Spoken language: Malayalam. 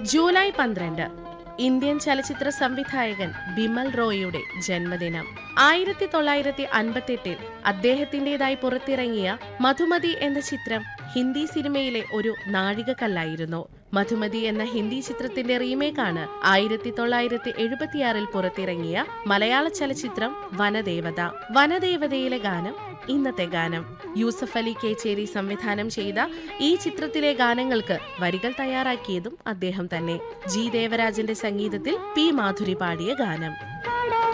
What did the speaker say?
ജൂലൈ പന്ത്രണ്ട് ഇന്ത്യൻ ചലച്ചിത്ര സംവിധായകൻ ബിമൽ റോയിയുടെ ജന്മദിനം ആയിരത്തി തൊള്ളായിരത്തി അൻപത്തെട്ടിൽ അദ്ദേഹത്തിന്റേതായി പുറത്തിറങ്ങിയ മധുമതി എന്ന ചിത്രം ഹിന്ദി സിനിമയിലെ ഒരു നാഴികക്കല്ലായിരുന്നു മധുമതി എന്ന ഹിന്ദി ചിത്രത്തിന്റെ റീമേക്കാണ് ആയിരത്തി തൊള്ളായിരത്തി എഴുപത്തിയാറിൽ പുറത്തിറങ്ങിയ മലയാള ചലച്ചിത്രം വനദേവത വനദേവതയിലെ ഗാനം ഇന്നത്തെ ഗാനം യൂസഫ് അലി കേച്ചേരി സംവിധാനം ചെയ്ത ഈ ചിത്രത്തിലെ ഗാനങ്ങൾക്ക് വരികൾ തയ്യാറാക്കിയതും അദ്ദേഹം തന്നെ ജി ദേവരാജന്റെ സംഗീതത്തിൽ പി മാധുരി പാടിയ ഗാനം